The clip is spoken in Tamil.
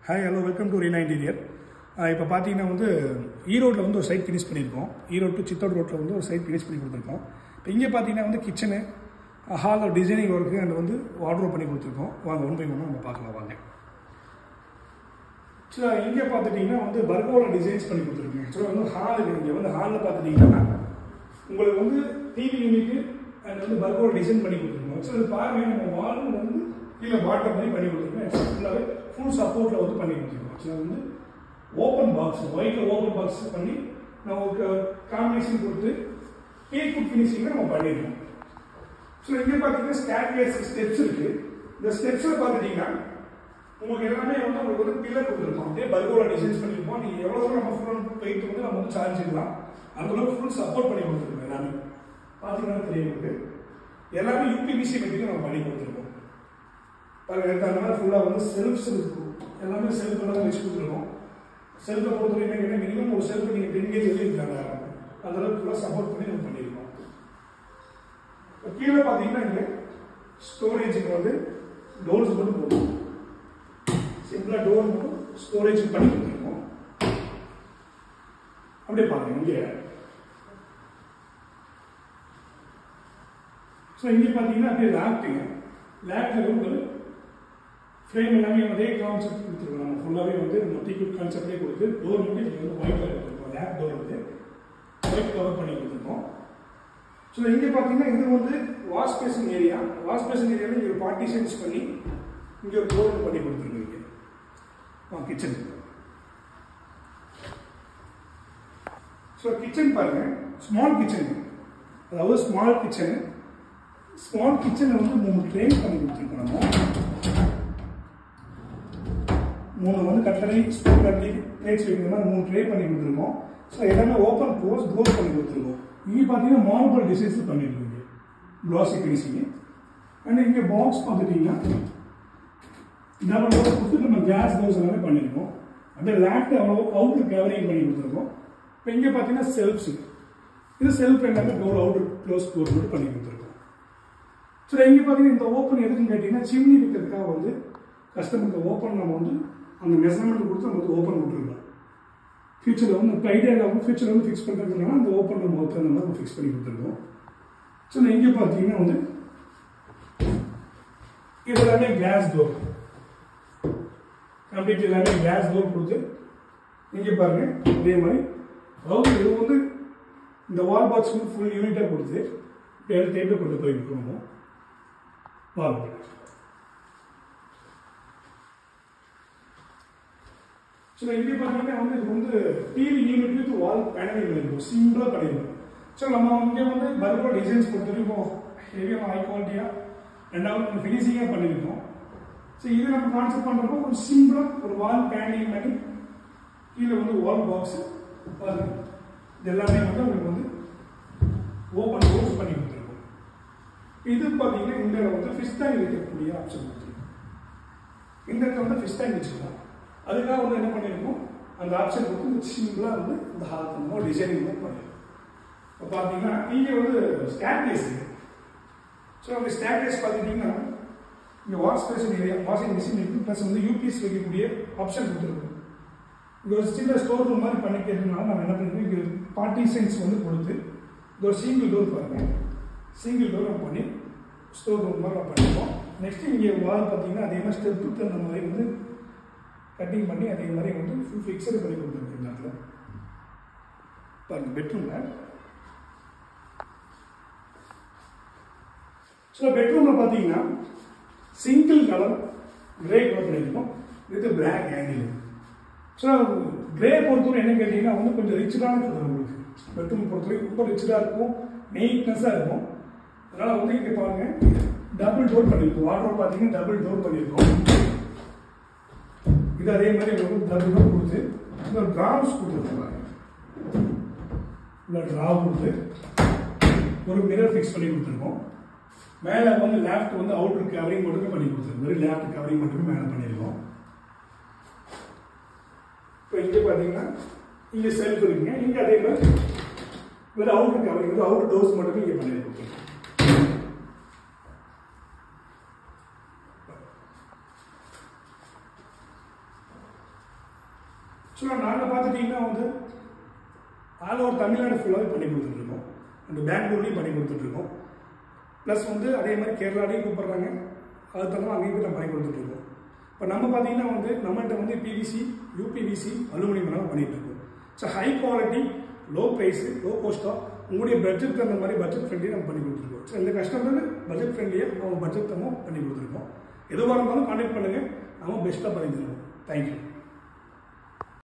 hi hello welcome to Reena interior இப்போ பார்த்தீங்கன்னா வந்து ஈரோட்டில் வந்து ஒரு சைட் ஃபினிஷ் பண்ணியிருக்கோம் ஈரோடு டு சித்தோடு ரோட்டில் வந்து ஒரு சைட் ஃபினிஷ் பண்ணி கொடுத்துருக்கோம் இப்போ இங்கே பார்த்தீங்கன்னா வந்து கிச்சனு ஹாலில் டிசைனிங் ஒர்க்கு அண்ட் வந்து வார்ட்ரோப் பண்ணி கொடுத்துருக்கோம் வாங்க ஒன் பை ஒன்று நம்ம பார்க்கலாம் வாங்க ஆக்சுவலாக இங்கே பார்த்துட்டிங்கன்னா வந்து பர்கோவில் டிசைன்ஸ் பண்ணி கொடுத்துருக்கோம் ஆக்சுவலாக வந்து ஹால் இங்கே வந்து ஹாலில் பார்த்துட்டிங்கன்னா உங்களுக்கு வந்து டிவி யூனிட்டு அண்ட் வந்து பர்கோவில் டிசைன் பண்ணி கொடுத்துருக்கோம் ஆக்சுவலாக பாருங்க நம்ம வால் வந்து கீழே பாட்டம் பண்ணி பண்ணி கொடுத்துருக்கோம் ஃபுல்லாகவே ஃபுல் சப்போர்ட்டில் வந்து பண்ணி கொடுத்துருக்கோம் ஆக்சுவலாக வந்து ஓப்பன் பாக்ஸ் ஒயிட்டில் ஓப்பன் பாக்ஸ் பண்ணி நம்ம காம்பினேஷன் கொடுத்து கேக் ஃபுட் ஃபினிஷிங்கை நம்ம பண்ணியிருக்கோம் ஸோ இங்கே பார்த்தீங்கன்னா ஸ்டேர்கேஸ் ஸ்டெப்ஸ் இருக்குது இந்த ஸ்டெப்ஸில் பார்த்துட்டிங்கன்னா உங்களுக்கு எல்லாமே வந்து உங்களுக்கு வந்து பில்லர் கொடுத்துருக்கோம் அப்படியே பல்கோட டிசைன்ஸ் பண்ணியிருப்போம் நீங்கள் எவ்வளோ தூரம் நம்ம ஃபுல் வெயிட் வந்து நம்ம வந்து சார்ஜிக்கலாம் அந்த அளவுக்கு ஃபுல் சப்போர்ட் பண்ணி கொடுத்துருக்கோம் எல்லாமே பார்த்தீங்கன்னா தெரியும் உங்களுக்கு எல்லாமே யூபிவிசி மெட்டீரியல் நம்ம பண்ணி கொடுத்துருக்கோம் பாருங்க எனக்கு அந்த மாதிரி ஃபுல்லாக வந்து செல்ஃப்ஸ் இருக்கும் எல்லாமே செல்ஃப் எல்லாம் வச்சு கொடுத்துருக்கோம் செல்ஃபை பொறுத்தவரை என்ன கேட்டால் மினிமம் ஒரு செல்ஃப் நீங்கள் டென் கேஜ் வெளியே இருக்காங்க அந்த அளவுக்கு ஃபுல்லாக சப்போர்ட் பண்ணி நம்ம பண்ணியிருக்கோம் இப்போ கீழே பார்த்தீங்கன்னா இங்கே ஸ்டோரேஜுக்கு வந்து டோர்ஸ் மட்டும் போடும் சிம்பிளாக டோர் மட்டும் ஸ்டோரேஜ் பண்ணி கொடுத்துருக்கோம் அப்படியே பாருங்க இங்கே ஸோ இங்கே பார்த்தீங்கன்னா அப்படியே லேப்டுங்க லேப்டில் வந்து ஃப்ரேம் எல்லாமே அதே கான்செப்ட் கொடுத்துருக்கோம் நம்ம ஃபுல்லாகவே வந்து நம்ம டீக்குட் கான்செப்டே கொடுத்து டோர் மட்டும் இங்கே வந்து ஒயிட் கலர் கொடுத்துருக்கோம் லேப் டோர் வந்து ஒயிட் கவர் பண்ணி கொடுத்துருக்கோம் ஸோ இங்கே பார்த்தீங்கன்னா இது வந்து wash basin area wash basin ஏரியாவில் இங்கே ஒரு பார்ட்டிஷன்ஸ் பண்ணி இங்கே ஒரு டோர் பண்ணி கொடுத்துருக்கோம் இங்கே ஆ கிச்சன் ஸோ கிச்சன் பாருங்க ஸ்மால் கிச்சன் அதாவது ஸ்மால் கிச்சன் ஸ்மால் கிச்சனில் வந்து மூணு ட்ரே பண்ணி கொடுத்துருக்கோம் நம்ம மூணு வந்து கட்டளை ஸ்பூன் கட்டி பிளேட்ஸ் வைக்கிற மாதிரி மூணு ட்ரே பண்ணி கொடுத்துருக்கோம் ஸோ எல்லாமே ஓப்பன் க்ளோஸ் க்ளோஸ் பண்ணி கொடுத்துருக்கோம் இங்கே பார்த்தீங்கன்னா மார்பிள் டிசைன்ஸில் பண்ணியிருக்கோங்க க்ளாசி ஃபினிஷிங்கு அண்ட் இங்கே பாக்ஸ் பார்த்துட்டிங்கன்னா டபுள் டோர் கொடுத்து நம்ம கேஸ் டோர்ஸ் எல்லாமே பண்ணியிருக்கோம் அப்படியே லேப்ட் அவ்வளோ அவுட்ரு கவரிங் பண்ணி கொடுத்துருக்கோம் இப்போ இங்கே பார்த்தீங்கன்னா செல்ஃப்ஸ் இது செல்ஃப் எல்லாமே டோர் அவுட்ரு க்ளோஸ் டோர் மட்டும் பண்ணி கொடுத்துருக்கோம் சரி இங்கே பார்த்தீங்கன்னா இந்த ஓப்பன் எதுக்குன்னு கேட்டிங்கன்னா சிம்னி வைக்கிறதுக்காக வந்து கஸ்டமருக்கு ஓப்பன் நம்ம வந்து அந்த மெஷர்மெண்ட் கொடுத்து நம்ம வந்து ஓப்பன் விட்டுருக்கோம் ஃபியூச்சரில் வந்து இப்போ ஐடியா வந்து ஃபியூச்சரில் வந்து ஃபிக்ஸ் பண்ணுறதுனால அந்த ஓப்பன் நம்ம வந்து அந்த மாதிரி ஃபிக்ஸ் பண்ணி கொடுத்துருக்கோம் ஸோ இங்கே பார்த்தீங்கன்னா வந்து இது எல்லாமே கிளாஸ் டோர் கம்ப்ளீட் எல்லாமே கிளாஸ் டோர் கொடுத்து இங்கே பாருங்க இதே மாதிரி அதாவது இது வந்து இந்த வால் பாக்ஸ் வந்து ஃபுல் யூனிட்டாக கொடுத்து வேறு டேபிள் கொண்டு போய் விட்டுருவோம் வால் ஸோ இங்கே பார்த்தீங்கன்னா வந்து இது வந்து TV unit with wall panelling இருக்கும் சிம்பிளாக பண்ணிடுவோம் ஸோ நம்ம இங்கே வந்து பர்கர் டிசைன்ஸ் பொறுத்த வரைக்கும் ஹெவியாக ஹை குவாலிட்டியாக ரெண்டாவது நம்ம ஃபினிஷிங்காக பண்ணியிருக்கோம் ஸோ இது நம்ம கான்செப்ட் பண்ணுறப்போ ஒரு சிம்பிளாக ஒரு வால் பேனலிங் பண்ணி கீழே வந்து வால் பாக்ஸ் பாருங்க இது எல்லாமே வந்து உங்களுக்கு வந்து ஓப்பன் க்ளோஸ் பண்ணி கொடுத்துருக்கோம் இது பார்த்தீங்கன்னா இந்த வந்து ஃபிஷ் டேங்க் வைக்கக்கூடிய ஆப்ஷன் கொடுத்துருக்கோம் இந்த இடத்துல வந்து ஃபிஷ் டேங்க் வச்சுக்கலாம் அதுக்காக வந்து என்ன பண்ணியிருக்கோம் அந்த ஆப்ஷன் கொடுத்து இந்த சிம்பிளாக வந்து இந்த ஹால் பண்ணுவோம் டிசைனிங் வந்து பண்ணியிருக்கோம் இப்போ பார்த்தீங்கன்னா இங்கே வந்து ஸ்டேர்கேஸ் ஸோ அந்த ஸ்டேர்கேஸ் பார்த்துட்டிங்கன்னா இங்கே wash basin area washing machine இருக்குது ப்ளஸ் வந்து யூபிஎஸ் வைக்கக்கூடிய ஆப்ஷன் கொடுத்துருக்கோம் இங்கே ஒரு சின்ன ஸ்டோர் ரூம் மாதிரி பண்ணிக்கிறதுனால நம்ம என்ன பண்ணிருக்கோம் இங்கே பார்ட்டிஷன்ஸ் வந்து கொடுத்து இது ஒரு சிங்கிள் டோர் பாருங்கள் சிங்கிள் டோர் நம்ம பண்ணி ஸ்டோர் ரூம் மாதிரி நம்ம பண்ணிருக்கோம் நெக்ஸ்ட் இங்கே வால் பார்த்தீங்கன்னா அதே மாதிரி ஸ்டெப்பு தகுந்த மாதிரி வந்து கட்டிங் பண்ணி அதே மாதிரி வந்து ஃபுல் ஃபிக்ஸடு பண்ணி கொடுத்துருக்கு இந்த இடத்துல பாருங்க பெட்ரூமில் ஸோ பெட்ரூமில் பார்த்தீங்கன்னா சிங்கிள் கலர் கிரே கலர் பண்ணியிருக்கோம் with black angle so grey பொறுத்தவரை என்ன கேட்டிங்கன்னா வந்து கொஞ்சம் ரிச்சடான கலர் உங்களுக்கு பெட்ரூம் பொறுத்தவரை ரொம்ப ரிச்சடாக இருக்கும் நீட்னஸாக இருக்கும் அதனால் வந்து இங்கே பாருங்கள் டபுள் டோர் பண்ணியிருக்கோம் வாட்டர் பார்த்தீங்கன்னா டபுள் டோர் பண்ணியிருக்கோம் இது அதே மாதிரி உங்களுக்கு டபுள் டோர் கொடுத்து இந்த ட்ராப்ஸ் கொடுத்துருக்காங்க உள்ள ட்ரா கொடுத்து ஒரு மிரர் ஃபிக்ஸ் பண்ணி கொடுத்துருக்கோம் மேலே வந்து லேப்ட் வந்து அவுட்டர் கவரிங் மட்டுமே பண்ணி கொடுத்துருக்கோம் வெறும் லேப்ட் கவரிங் மட்டுமே மேலே பண்ணியிருக்கோம் இப்போ இங்கே பார்த்தீங்கன்னா இங்கே செல்ஃப் இருக்குங்க இங்கே அதே மாதிரி வெறும் அவுட்டர் கவரிங் வந்து அவுட்டர் டோர்ஸ் மட்டுமே இங்கே பண்ணியிருக்கோம் ஸோ நாங்கள் பார்த்துட்டிங்கன்னா வந்து ஆல் ஓவர் தமிழ்நாடு ஃபுல்லாகவே பண்ணி கொடுத்துட்ருக்கோம் அண்ட் பெங்களூர்லேயும் பண்ணி கொடுத்துட்ருக்கோம் ப்ளஸ் வந்து அதே மாதிரி கேரளாலையும் கூப்பிட்றாங்க அது தவிர அங்கேயும் போய் நம்ம பண்ணி கொடுத்துட்ருக்கோம் இப்போ நம்ம பார்த்தீங்கன்னா வந்து நம்மகிட்ட வந்து பிவிசி யூபிவிசி அலுமினியம் எல்லாம் பண்ணிட்டு இருக்கோம் so high quality low price low கோஸ்ட்டாக உங்களுடைய பட்ஜெட் அந்த மாதிரி பட்ஜெட் ஃப்ரெண்ட்லி நம்ம பண்ணி கொடுத்துருக்கோம் ஸோ இந்த கஸ்டமருக்கு பட்ஜெட் ஃப்ரெண்ட்லியாக அவங்க பட்ஜெட் நம்ம பண்ணி கொடுத்துருக்கோம் எதுவாக இருந்தாலும் கான்டாக்ட் பண்ணுங்கள் நம்ம பெஸ்ட்டாக பண்ணி தருவோம் தேங்க்யூ